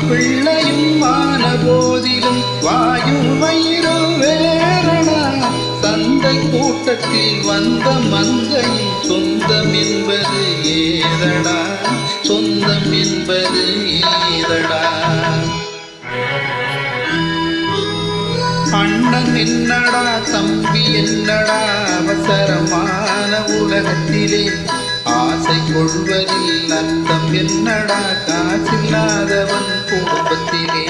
பிள்ளையும் ஆன போதிலும் வாயும் வயிறு வேறடா சந்தை கூட்டத்தில் வந்த மந்தையின் சொந்தம் என்பது ஏதடா சொந்தம் என்பது ஏதடா அண்ணன் என்னடா தம்பி என்னடா அவசரமான உலகத்திலே ஆசை கொள்வதில் அர்த்தம் என்னடா காசில்லாதவன் குடும்பத்திலே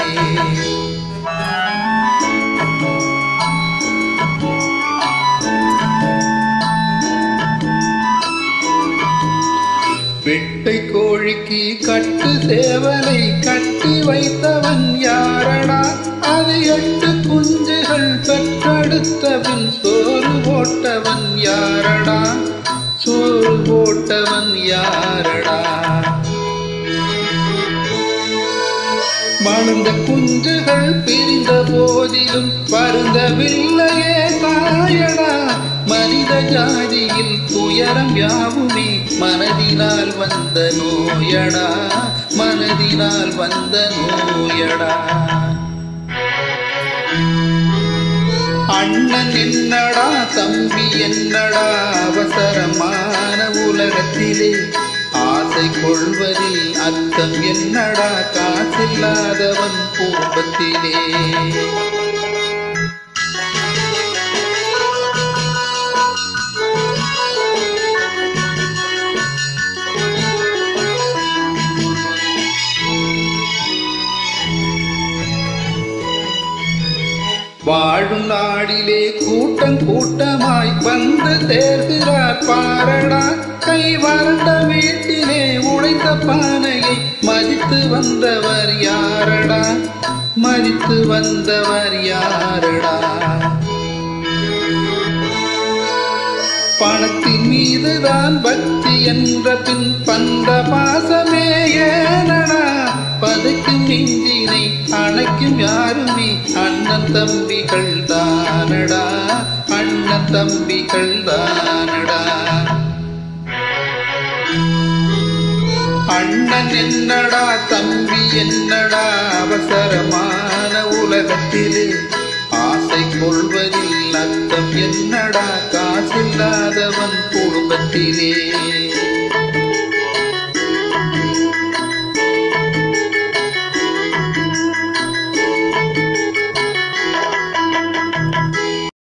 வெட்டை கோழிக்கு கட்டு சேவலை கட்டி வைத்தவன் யாரடா அது எட்டு குஞ்சுகள் பெற்றெடுத்த பின் சோறு போட்டவன் யாரடா சோறு போட்டவன் யாரடா மணந்த குஞ்சுகள் பிரிந்த போதிலும் வருந்தவில்லையே தாயடா மனித ஜாதியில் துயரம் யாவுமே மனதினால் வந்த நோயடா மனதினால் வந்த நோயடா அண்ணன் என்னடா தம்பி என்னடா அவசரமான உலகத்திலே ஆசை கொள்வதில் அர்த்தம் என்னடா காசில்லாதவன் குடும்பத்திலே வாழும் நாடிலே கூட்டம் கூட்டமாய் வந்து சேர்கிறார் பாரடா கை வறண்ட வீட்டிலே உடைந்த பானையை மதித்து வந்தவர் யாரடா மதித்து வந்தவர் யாரடா பணத்தின் மீதுதான் பக்தி என்ற பின் பந்த பாசமே ஏனடா பதைக்கும் நெஞ்சினை அணைக்கும் யாருமே அண்ணன் தம்பிகள் தானடா அண்ணன் தம்பிகள் தானடா அண்ணன் என்னடா தம்பி என்னடா அவசரமான உலகத்திலே ஆசை கொள்வதில் அர்த்தம் என்னடா காசில்லாதவன் குடும்பத்திலே